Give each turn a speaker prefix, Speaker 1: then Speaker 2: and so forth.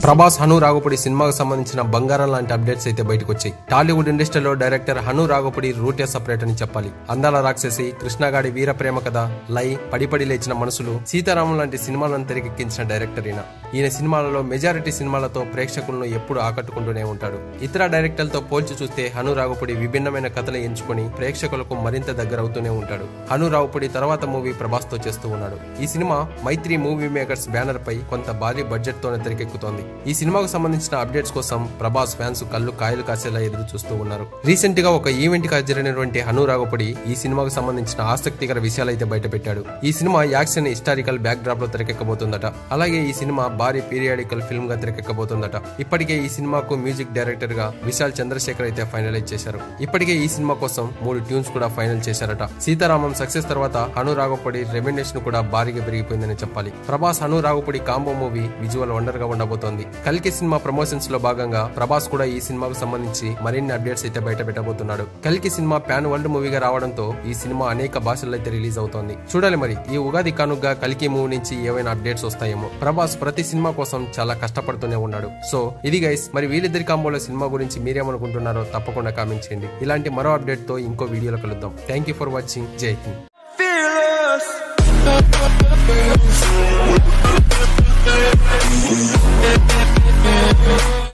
Speaker 1: ప్రభాస్ హను రాఘపడి సినిమాకు సంబంధించిన బంగారం లాంటి అప్డేట్స్ అయితే బయటకు వచ్చాయి టాలీవుడ్ ఇండస్ట్రీలో డైరెక్టర్ హను రాఘపడి రూటే సపరేట్ అని చెప్పాలి అందాల రాక్షసి కృష్ణగాడి వీర ప్రేమ కథ లై పడిపడి లేచిన మనసులు సీతారామం లాంటి సినిమాలను తెరకెక్కించిన డైరెక్టర్ ఈయన ఈయన సినిమాలలో మెజారిటీ సినిమాలతో ప్రేక్షకులను ఎప్పుడు ఆకట్టుకుంటూనే ఉంటాడు ఇతర డైరెక్టర్లతో పోల్చి చూస్తే హను రాఘపడి విభిన్నమైన కథలు ఎంచుకొని ప్రేక్షకులకు మరింత దగ్గరవుతూనే ఉంటాడు హను రాఘపడి తర్వాత మూవీ ప్రభాస్ తో చేస్తూ ఉన్నాడు ఈ cinema Mythri movie makers banner పై కొంత భారీ బడ్జెట్ తోనే తెరకెక్కుతోంది ఈ సినిమాకు సంబంధించిన అప్డేట్స్ కోసం ప్రభాస్ ఫ్యాన్స్ కళ్ళు కాయలు కాసేలా ఎదురు చూస్తూ ఉన్నారు రీసెంట్ గా ఒక ఈవెంట్ కి జరిగినటువంటి హను రాఘపడి ఈ సినిమాకు సంబంధించిన ఆసక్తికర విషయాలైతే బయటపెట్టాడు ఈ cinema action historical backdrop లో తెరకెక్కబోతుందట అలాగే ఈ సినిమా భారీ పీరియాడికల్ ఫిల్మ్ గా తెరకెక్కబోతుందట ఇప్పటికే ఈ సినిమాకు మ్యూజిక్ డైరెక్టర్ గా విశాల్ చంద్రశేఖర్ అయితే ఫైనలైజ్ చేశారు ఇప్పటికే ఈ సినిమా కోసం మూడు ట్యూన్స్ కూడా ఫైనల్ చేశారట సీతారామం సక్సెస్ తర్వాత హను రాఘపడి రెమ్యునేషన్ కూడా భారీగా పెరిగిపోయిందని చెప్పాలి Prabhas Hanu Raghavapudi combo movie visual wonder గా ఉండబోతోంది కల్కి సినిమా ప్రమోషన్స్ లో భాగంగా ప్రభాస్ కూడా ఈ సినిమాకు సంబంధించి మరిన్ని అప్డేట్స్ అయితే బయట పెట్టబోతున్నాడు కల్కి సినిమా ప్యాన్ వరల్డ్ మూవీగా రావడంతో ఈ సినిమా అనేక భాషల్లో అయితే రిలీజ్ అవుతోంది చూడాలి మరి ఈ ఉగాది కానుగ్గా కల్కి మూవీ నుంచి ఏవైనా అప్డేట్స్ వస్తాయేమో ప్రభాస్ ప్రతి సినిమా కోసం చాలా కష్టపడుతూనే ఉన్నాడు సో ఇది గైస్ మరి వీళ్ళిద్దరి కాంబోలో సినిమా గురించి మీరేమనుకుంటున్నారో తప్పకుండా కామెంట్ చేయండి ఇలాంటి మరో అప్డేట్ తో ఇంకో వీడియోలో కలుద్దాం థ్యాంక్ యూ ఫర్ వాచింగ్ జై హింద్
Speaker 2: fearless.